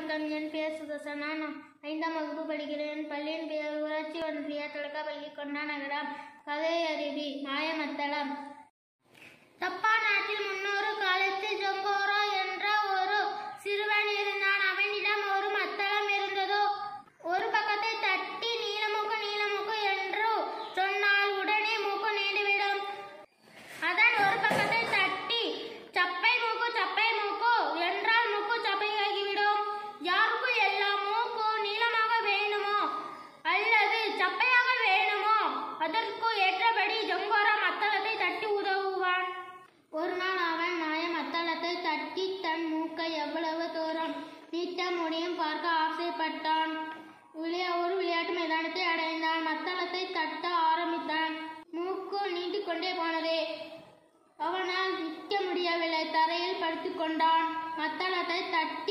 வணக்கம் என் பெயர் சுதர்சன் நான் ஐந்தாம் வகுப்பு படிக்கிறேன் பள்ளியின் பெயர் ஊராட்சி ஒன்றிய தொடக்கப்பள்ளி கொண்டா நகரம் கதை அருவி மாயமத்தளம் தப்பா நாட்டில் முன்னொரு காலத்தில் ஜொங்கோரா என்ற ஒரு சிறுவன் இருந்தான் அவனிடம் ஒரு மத்தளம் இருந்ததோ ஒரு பக்கத்தை தட்டி நீலமுக்கு நீலமுக்கு என்று சொன்னால் உடனே மூக்கு நீண்டுவிடும் அதன் ஒரு பக்கத்தை தட்டி சப்பை மூக்கு சப்பை மூக்கு என்றால் மூக்கு சப்பையாகிவிடும் யாருக்கு எல்லாம் மூக்கு நீளமாக வேண்டுமோ அல்லது சப்பையாக வேண்டுமோ அதற்கு ஏற்றபடி ஜொங்கோரா மத்தளத்தை தட்டி உதவுவான் ஒரு நாள் அவன் மாய மத்தளத்தை தட்டி தன் மூக்கை எவ்வளவு தூரம் நீட்ட முடியும் பார்க்க ஆசைப்பட்டான் விளையா ஒரு விளையாட்டு மைதானத்தை அடைந்தான் மத்தளத்தை தட்ட ஆரம்பித்தான் மூக்கு நீட்டிக்கொண்டே போனதே அவனால் நிற்க முடியவில்லை தரையில் படுத்துக் கொண்டான் மத்தளத்தை தட்ட